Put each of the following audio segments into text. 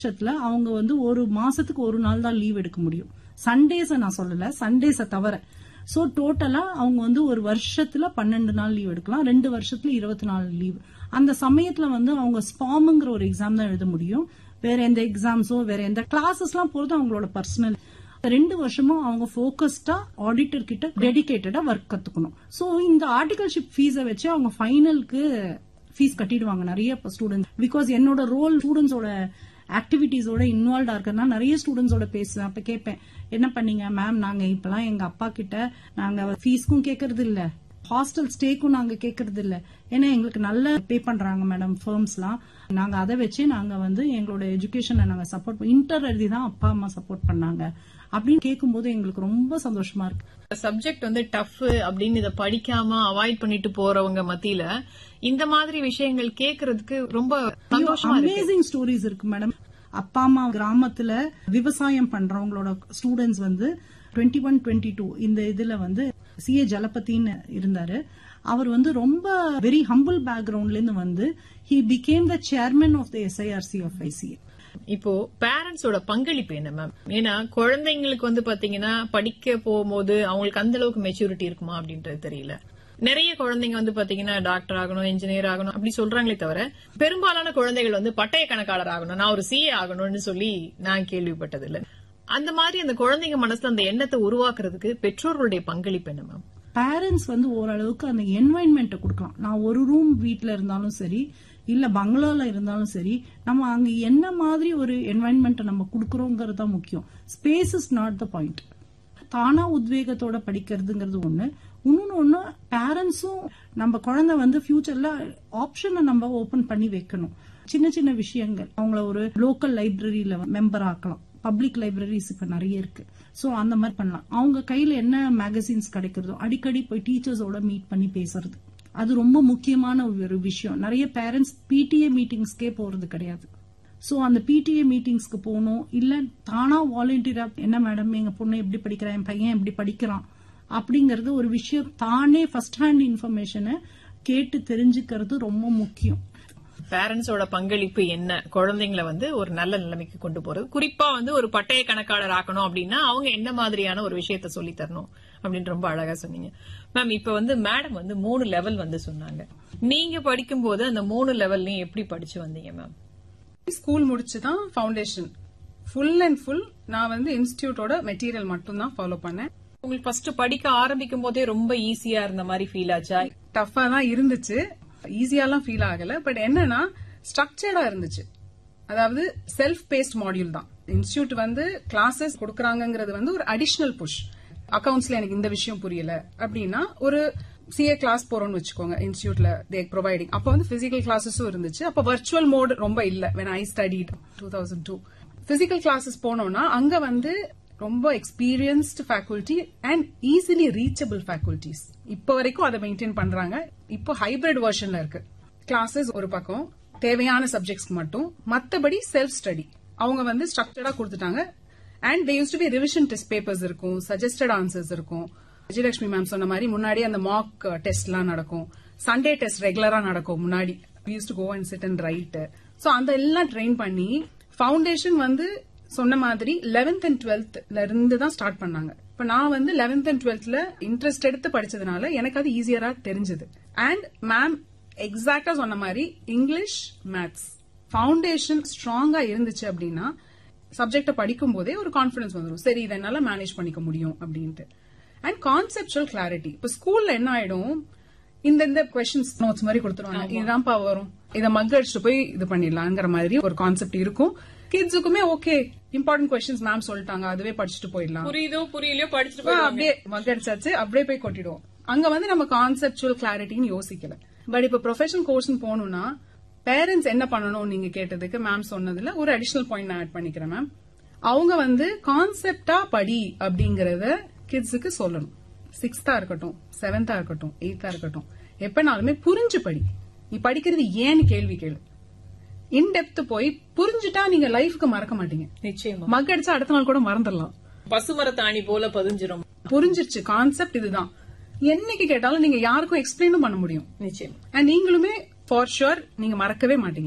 பட்சத்துல அவங்க வந்து ஒரு மாசத்துக்கு ஒரு நாள் தான் லீவ் எடுக்க முடியும் சண்டேஸ நான் சொல்லல சண்டேஸ தவிர சோ டோட்டலா அவங்க வந்து ஒரு வருஷத்துல பன்னெண்டு நாள் லீவ் எடுக்கலாம் ரெண்டு வருஷத்துல இருபத்தி நாலு லீவ் அந்த சமயத்துல வந்து அவங்க ஸ்பாம்ங்கிற ஒரு எக்ஸாம் தான் எழுத முடியும் வேற எந்த எக்ஸாம்ஸோ வேற எந்த கிளாஸஸ் எல்லாம் போறது அவங்களோட பர்சனல் ரெண்டு வருஷமும் அவங்க போக்கஸ்டா ஆடிட்டர் கிட்ட டெடிகேட்டடா ஒர்க் கத்துக்கணும் சோ இந்த ஆர்டிகல்ஷிப் ஃபீஸை வச்சு அவங்க ஃபைனலுக்கு ஃபீஸ் கட்டிடுவாங்க நிறைய ஸ்டூடெண்ட்ஸ் பிகாஸ் என்னோட ரோல் ஸ்டூடெண்ட்ஸோட ஆக்டிவிட்டீஸோட இன்வால்வ் இருக்கிறதுனா நிறைய ஸ்டூடெண்ட்ஸோட பேசுவேன் அப்ப கேட்பேன் என்ன பண்ணீங்க மேம் நாங்க இப்பெல்லாம் எங்க அப்பா கிட்ட நாங்க ஃபீஸ்க்கும் கேட்கறது இல்ல ஹாஸ்டல் ஸ்டேக்கும் நாங்க கேட்கறது இல்ல ஏன்னா எங்களுக்கு நல்ல பே பண்றாங்க மேடம் ஃபர்ம்ஸ்லாம் நாங்க அதை வச்சு நாங்க வந்து எங்களோட எஜுகேஷனை நாங்க சப்போர்ட் இன்டர் எழுதி தான் அப்பா அம்மா சப்போர்ட் பண்ணாங்க அப்படின்னு கேட்கும்போது எங்களுக்கு ரொம்ப சந்தோஷமா இருக்கு சப்ஜெக்ட் வந்து டஃப் அப்படின்னு இத படிக்காம அவாய்ட் பண்ணிட்டு போறவங்க மத்தியில இந்த மாதிரி விஷயங்கள் கேக்குறதுக்கு ரொம்ப சந்தோஷமா இருக்கு அமேசிங் ஸ்டோரிஸ் இருக்கு மேடம் அப்பா அம்மா கிராமத்துல விவசாயம் பண்றவங்களோட ஸ்டூடெண்ட்ஸ் வந்து டுவெண்ட்டி ஒன் டுவெண்ட்டி டூ இந்த இதுல வந்து சி ஏ ஜலபதின்னு இருந்தாரு அவர் வந்து ரொம்ப வெரி ஹம்பிள் பேக்ரவுண்ட்ல இருந்து வந்து he became the chairman of the SIRC of ICA இப்போ பேரண்ட்ஸோட பங்களிப்பு என்ன மேம் ஏன்னா குழந்தைங்களுக்கு வந்து பாத்தீங்கன்னா படிக்க போகும்போது அவங்களுக்கு அந்த அளவுக்கு மெச்சூரிட்டி இருக்குமா அப்படின்றது தெரியல நிறைய குழந்தைங்க வந்து பாத்தீங்கன்னா டாக்டர் ஆகணும் இன்ஜினியர் ஆகணும் அப்படி சொல்றாங்களே தவிர பெரும்பாலான குழந்தைகள் வந்து பட்டய கணக்காளர் ஆகணும் நான் ஒரு சிஏ ஆகணும்னு சொல்லி நான் கேள்விப்பட்டது இல்ல அந்த மாதிரி அந்த குழந்தைங்க மனசுல அந்த எண்ணத்தை உருவாக்குறதுக்கு பெற்றோர்களுடைய பங்களிப்பு என்ன மேம் பேரண்ட்ஸ் வந்து ஓரளவுக்கு அந்த என்வாயன்மெண்ட்டை கொடுக்கலாம் நான் ஒரு ரூம் வீட்ல இருந்தாலும் சரி இல்ல பங்களால இருந்தாலும் சரி நம்ம அங்க என்ன மாதிரி ஒரு என்வாயன்மெண்ட் நம்ம கொடுக்கறோங்கிறது தான் முக்கியம் space is not the point தானா உத்வேகத்தோட படிக்கிறதுங்கிறது ஒண்ணு இன்னொன்னு ஒண்ணு பேரண்ட்ஸும் நம்ம குழந்தை வந்து ஃபியூச்சர்ல ஆப்ஷனை நம்ம ஓபன் பண்ணி வைக்கணும் சின்ன சின்ன விஷயங்கள் அவங்கள ஒரு லோக்கல் லைப்ரரியில மெம்பர் ஆக்கலாம் பப்ளிக் லைப்ரரிஸ் இப்ப நிறைய இருக்கு சோ அந்த மாதிரி பண்ணலாம் அவங்க கையில என்ன மேகசின்ஸ் கிடைக்கிறதோ அடிக்கடி போய் டீச்சர்ஸோட மீட் பண்ணி பேசுறது அது ரொம்ப முக்கியமான ஒரு விஷயம் நிறைய பேரண்ட்ஸ் பிடிஏ மீட்டிங்ஸ்க்கே போறது கிடையாது சோ அந்த பிடிஏ மீட்டிங்ஸ்க்கு போகணும் இல்ல தானா வாலண்டியரா என்ன மேடம் எங்க பொண்ணு எப்படி படிக்கிறா என் பையன் எப்படி படிக்கிறான் அப்படிங்கறது ஒரு விஷயம் தானே ஃபர்ஸ்ட் ஹேண்ட் இன்ஃபர்மேஷனை கேட்டு தெரிஞ்சுக்கிறது ரொம்ப முக்கியம் பேரண்ட்ஸோட பங்களிப்பு என்ன குழந்தைங்களை வந்து ஒரு நல்ல நிலைமைக்கு கொண்டு போறது குறிப்பா வந்து ஒரு பட்டய கணக்காளர் ஆக்கணும் அப்படின்னா அவங்க என்ன மாதிரியான ஒரு விஷயத்த சொல்லி தரணும் அப்படின்னு ரொம்ப அழகா சொன்னீங்க மேம் இப்ப வந்து மேடம் வந்து மூணு லெவல் வந்து சொன்னாங்க நீங்க படிக்கும் போது அந்த மூணு லெவல்லையும் எப்படி படிச்சு வந்தீங்க மேம் ஸ்கூல் முடிச்சு தான் ஃபவுண்டேஷன் ஃபுல் அண்ட் ஃபுல் நான் வந்து இன்ஸ்டிடியூட்டோட மெட்டீரியல் மட்டும் தான் ஃபாலோ பண்ணேன் உங்களுக்கு ஃபர்ஸ்ட் படிக்க ஆரம்பிக்கும் போதே ரொம்ப ஈஸியா இருந்த மாதிரி ஃபீல் ஆச்சா டஃபா தான் இருந்துச்சு ஈஸியாலாம் ஃபீல் ஆகல பட் என்னன்னா ஸ்ட்ரக்சர்டா இருந்துச்சு அதாவது செல்ஃப் பேஸ்ட் மாடியூல் தான் இன்ஸ்டியூட் வந்து கிளாஸஸ் கொடுக்கறாங்கிறது வந்து ஒரு அடிஷனல் புஷ் அக்கவுண்ட்ஸ்ல எனக்கு இந்த விஷயம் புரியல அப்படின்னா ஒரு சிஏ கிளாஸ் போறோம்னு வச்சுக்கோங்க இன்ஸ்டியூட்ல தே ப்ரொவைடிங் அப்ப வந்து பிசிக்கல் கிளாஸஸும் இருந்துச்சு அப்ப வர்ச்சுவல் மோட் ரொம்ப இல்ல when I studied two thousand two physical classes போனோம்னா அங்க வந்து ரொம்ப experienced faculty and easily reachable faculties இப்போ வரைக்கும் அதை மெயின்டைன் பண்றாங்க இப்போ ஹைபிரிட் வெர்ஷன்ல இருக்கு கிளாஸஸ் ஒரு பக்கம் தேவையான சப்ஜெக்ட்ஸ்க்கு மட்டும் மத்தபடி செல்ஃப் ஸ்டடி அவங்க வந்து ஸ்ட்ரக்சர்டா கொடுத்துட்டாங்க and they used to be revision test papers இருக்கும் சஜஸ்டட் ஆன்சர்ஸ் இருக்கும் விஜயலட்சுமி மேம் சொன்ன மாதிரி முன்னாடி அந்த மார்க் டெஸ்ட் எல்லாம் நடக்கும் சண்டே டெஸ்ட் ரெகுலரா நடக்கும் முன்னாடி used to go and sit and write so அந்த எல்லாம் ட்ரெயின் பண்ணி ஃபவுண்டேஷன் வந்து சொன்ன மாதிரி லெவன்த் அண்ட் டுவெல்த்ல இருந்து தான் ஸ்டார்ட் பண்ணாங்க இப்ப நான் வந்து லெவன்த் அண்ட் டுவெல்த்ல இன்ட்ரெஸ்ட் எடுத்து படிச்சதுனால எனக்கு அது ஈஸியரா தெரிஞ்சது அண்ட் மேம் எக்ஸாக்டா சொன்ன மாதிரி இங்கிலீஷ் மேத்ஸ் ஃபவுண்டேஷன் ஸ்ட்ராங்கா இருந்துச்சு அப்படின்னா சப்ஜெக்ட படிக்கும் போதே ஒரு கான்பிடன்ஸ் வந்துடும் சரி இதை என்னால மேனேஜ் பண்ணிக்க முடியும் அப்படின்ட்டு அண்ட் கான்செப்டுவல் கிளாரிட்டி இப்ப ஸ்கூல்ல என்ன ஆயிடும் இந்த இந்த கொஸ்டின்ஸ் நோட்ஸ் மாதிரி கொடுத்துருவாங்க இதுதான்ப்பா வரும் இதை மக் அடிச்சுட்டு போய் இது பண்ணிடலாங்கிற மாதிரி ஒரு கான்செப்ட் இருக்கும் கிட்ஸுக்குமே ஓகே இம்பார்ட்டன்ட் கொஸ்டின்ஸ் மேம் சொல்லிட்டாங்க அதுவே படிச்சுட்டு போயிடலாம் புரியுதோ புரியலையோ படிச்சுட்டு ஆ, அப்படியே மக் அடிச்சாச்சு அப்படியே போய் கொட்டிடுவோம் அங்க வந்து நம்ம கான்செப்டுவல் கிளாரிட்டின்னு யோசிக்கல பட் இப்ப ப்ரொஃபஷனல் கோர்ஸ் போகணும்னா பேரண்ட்ஸ் என்ன பண்ணணும் நீங்க கேட்டதுக்கு மேம் சொன்னதுல ஒரு அடிஷனல் பாயிண்ட் நான் ஆட் பண்ணிக்கிறேன் மேம் அவங்க வந்து கான்செப்டா படி அப்படிங்கறத கிட்ஸுக்கு சொல்லணும் சிக்ஸ்த்தா இருக்கட்டும் செவன்த்தா இருக்கட்டும் எயித்தா இருக்கட்டும் எப்பனாலுமே புரிஞ்சு படி நீ படிக்கிறது ஏன்னு கேள்வி கேளு இன்டெப்த் போய் புரிஞ்சுட்டா நீங்க லைஃப்க்கு மறக்க மாட்டீங்க நிச்சயமா மக் அடிச்சா அடுத்த நாள் கூட மறந்துடலாம் பசுமரத்தாணி போல பதிஞ்சிரும் புரிஞ்சிருச்சு கான்செப்ட் இதுதான் என்னைக்கு கேட்டாலும் நீங்க யாருக்கும் எக்ஸ்பிளைனும் பண்ண முடியும் நிச்சயம் அண்ட் நீங்களுமே ஃபார் ஷுர் நீங்க மறக்கவே மாட்டீங்க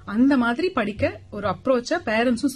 அந்த மாதிரி படிக்க ஒரு அப்ரோச்ச பேரண்ட்ஸும்